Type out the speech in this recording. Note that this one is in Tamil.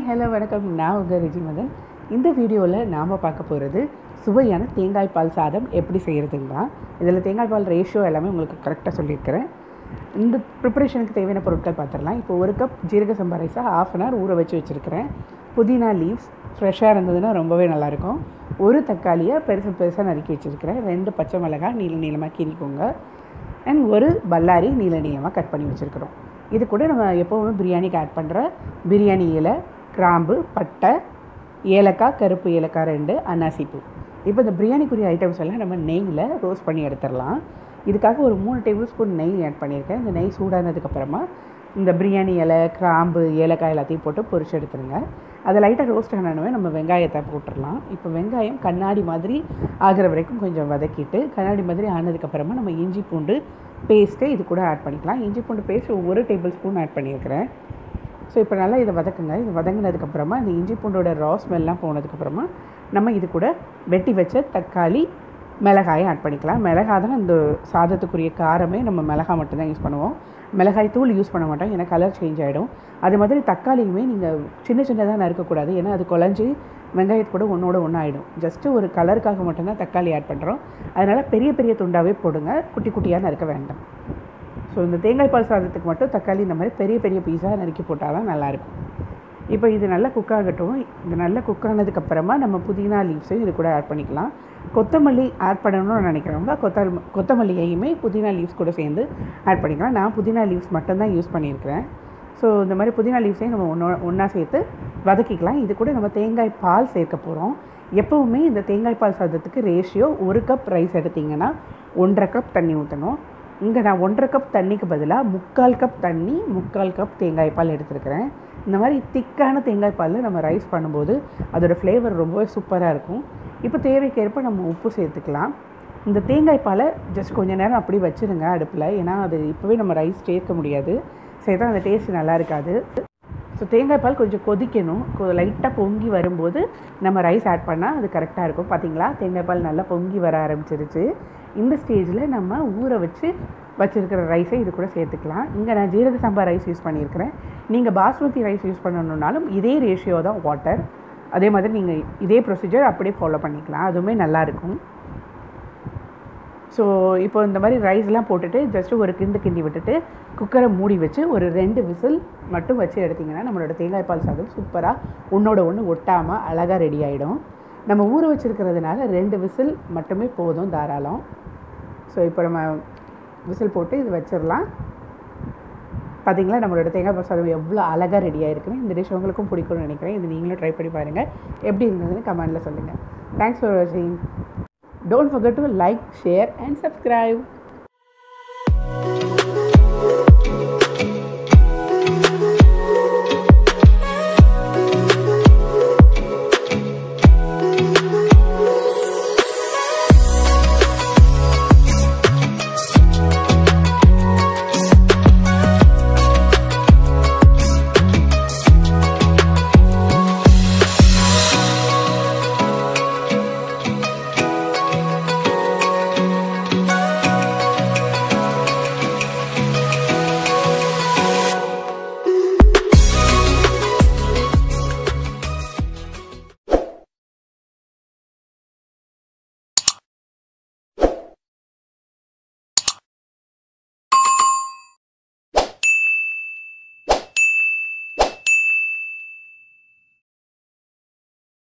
ஹலோ வணக்கம் நான் உங்கள் ரிஜி மதன் இந்த வீடியோவில் நாம் பார்க்க போகிறது சுவையான தேங்காய் பால் சாதம் எப்படி செய்கிறதுன்னு தான் இதில் தேங்காய் பால் ரேஷியோ எல்லாமே உங்களுக்கு கரெக்டாக சொல்லியிருக்கிறேன் இந்த ப்ரிப்பரேஷனுக்கு தேவையான பொருட்கள் பார்த்துடலாம் இப்போ ஒரு கப் ஜீரக சம்பா ரைஸை ஆஃப் அன் ஹவர் ஊற வச்சு வச்சுருக்கிறேன் புதினா லீவ்ஸ் ஃப்ரெஷ்ஷாக இருந்ததுன்னா ரொம்பவே நல்லாயிருக்கும் ஒரு தக்காளியை பெருசு பெருசாக நறுக்கி வச்சுருக்கிறேன் ரெண்டு பச்சை மிளகாய் நீள நீளமாக கீறிக்கோங்க அண்ட் ஒரு பல்லாரி நீள நீளமாக கட் பண்ணி வச்சுருக்கிறோம் இது கூட நம்ம எப்போவுமே பிரியாணிக்கு ஆட் பண்ணுற பிரியாணி இலை கிராம்பு பட்டை ஏலக்காய் கருப்பு ஏலக்காய் ரெண்டு அன்னாசிப்பூ இப்போ இந்த பிரியாணிக்குரிய ஐட்டம்ஸ் எல்லாம் நம்ம நெய்யில் ரோஸ்ட் பண்ணி எடுத்துடலாம் இதுக்காக ஒரு மூணு டேபிள் ஸ்பூன் நெய் ஆட் பண்ணியிருக்கேன் இந்த நெய் சூடானதுக்கப்புறமா இந்த பிரியாணி இலை கிராம்பு ஏலக்காய் எல்லாத்தையும் போட்டு பொரிச்சு எடுத்துருங்க அதை லைட்டாக ரோஸ்ட் ஆனவே நம்ம வெங்காயத்தை போட்டுடலாம் இப்போ வெங்காயம் கண்ணாடி மாதிரி ஆகிற வரைக்கும் கொஞ்சம் வதக்கிட்டு கண்ணாடி மாதிரி ஆனதுக்கப்புறமா நம்ம இஞ்சி பூண்டு பேஸ்ட்டு இது கூட ஆட் பண்ணிக்கலாம் இஞ்சி பூண்டு பேஸ்ட் ஒரு டேபிள் ஸ்பூன் ஆட் பண்ணியிருக்கிறேன் ஸோ இப்போ நல்லா இதை வதக்குங்க இது வதங்கினதுக்கப்புறமா இந்த இஞ்சி பூண்டோட ரா ஸ்மெல்லாம் போனதுக்கப்புறமா நம்ம இது கூட வெட்டி வச்ச தக்காளி மிளகாயை ஆட் பண்ணிக்கலாம் மிளகாய் தான் இந்த சாதத்துக்குரிய காரமே நம்ம மிளகாய் மட்டும்தான் யூஸ் பண்ணுவோம் மிளகாய் தூள் யூஸ் பண்ண மாட்டோம் ஏன்னா கலர் சேஞ்ச் ஆகிடும் அது மாதிரி தக்காளியுமே நீங்கள் சின்ன சின்னதாக நறுக்கக்கூடாது ஏன்னா அது குழஞ்சி வெங்காயத்து கூட ஒன்றோட ஒன்று ஆகிடும் ஜஸ்ட்டு ஒரு கலருக்காக மட்டும்தான் தக்காளி ஆட் பண்ணுறோம் அதனால் பெரிய பெரிய துண்டாகவே போடுங்க குட்டி குட்டியாக நறுக்க வேண்டாம் ஸோ இந்த தேங்காய் பால் சாதத்துக்கு மட்டும் தக்காளி இந்த மாதிரி பெரிய பெரிய பீஸாக நறுக்கி போட்டால் தான் நல்லாயிருக்கும் இப்போ இது நல்லா குக் ஆகட்டும் இது நல்லா குக் ஆனதுக்கப்புறமா நம்ம புதினா லீவ்ஸையும் இது கூட ஆட் பண்ணிக்கலாம் கொத்தமல்லி ஆட் பண்ணணும்னு நினைக்கிறவங்க கொத்தல் கொத்தமல்லியையுமே புதினா லீவ்ஸ் கூட சேர்ந்து ஆட் பண்ணிக்கலாம் நான் புதினா லீவ்ஸ் மட்டும்தான் யூஸ் பண்ணியிருக்கிறேன் ஸோ இந்த மாதிரி புதினா லீவ்ஸையும் நம்ம ஒன்றா ஒன்றா சேர்த்து வதக்கிக்கலாம் இது கூட நம்ம தேங்காய் பால் சேர்க்க போகிறோம் எப்போவுமே இந்த தேங்காய் பால் சாதத்துக்கு ரேஷியோ ஒரு கப் ரைஸ் எடுத்திங்கன்னா ஒன்றரை கப் தண்ணி ஊற்றணும் இங்கே நான் ஒன்றரை கப் தண்ணிக்கு பதிலாக முக்கால் கப் தண்ணி முக்கால் கப் தேங்காய் பால் எடுத்துருக்கிறேன் இந்த மாதிரி திக்கான தேங்காய் பாலில் நம்ம ரைஸ் பண்ணும்போது அதோடய ஃப்ளேவர் ரொம்பவே சூப்பராக இருக்கும் இப்போ தேவைக்கேற்ப நம்ம உப்பு சேர்த்துக்கலாம் இந்த தேங்காய் பாலை ஜஸ்ட் கொஞ்சம் நேரம் அப்படி வச்சுருங்க அடுப்பில் ஏன்னா அது இப்போவே நம்ம ரைஸ் சேர்க்க முடியாது சேர்த்தா அந்த டேஸ்ட் நல்லா இருக்காது ஸோ தேங்காய் பால் கொஞ்சம் கொதிக்கணும் லைட்டாக பொங்கி வரும்போது நம்ம ரைஸ் ஆட் பண்ணால் அது கரெக்டாக இருக்கும் பார்த்தீங்களா தேங்காய் பால் நல்லா பொங்கி வர ஆரம்பிச்சிருச்சு இந்த ஸ்டேஜில் நம்ம ஊற வச்சு வச்சுருக்கிற ரைஸை இது கூட சேர்த்துக்கலாம் இங்கே நான் ஜீரக சம்பா ரைஸ் யூஸ் பண்ணியிருக்கிறேன் நீங்கள் பாஸ்மதி ரைஸ் யூஸ் பண்ணணுன்னாலும் இதே ரேஷியோ தான் வாட்டர் அதே மாதிரி நீங்கள் இதே ப்ரொசீஜர் அப்படியே ஃபாலோ பண்ணிக்கலாம் அதுவுமே நல்லாயிருக்கும் ஸோ இப்போ இந்த மாதிரி ரைஸ்லாம் போட்டுட்டு ஜஸ்ட்டு ஒரு கிண்டு கிண்டி விட்டுட்டு குக்கரை மூடி வச்சு ஒரு ரெண்டு விசில் மட்டும் வச்சு எடுத்திங்கன்னா நம்மளோட தேங்காய் பால் சாதம் சூப்பராக ஒன்றோட ஒன்று ஒட்டாமல் அழகாக ரெடி ஆகிடும் நம்ம ஊற வச்சுருக்கிறதுனால ரெண்டு விசில் மட்டுமே போதும் தாராளம் ஸோ இப்போ நம்ம விசில் போட்டு இது வச்சிடலாம் பார்த்தீங்களா நம்மளோட தேங்காய் பால் சாதம் எவ்வளோ அழகாக ரெடி ஆகிருக்குன்னு இந்த டிஷ் உங்களுக்கும் பிடிக்கும்னு நினைக்கிறேன் இது நீங்களும் ட்ரை பண்ணி பாருங்கள் எப்படி இருந்ததுன்னு கமெண்டில் சொல்லுங்கள் தேங்க்ஸ் ஃபார் வாட்சிங் Don't forget to like, share and subscribe.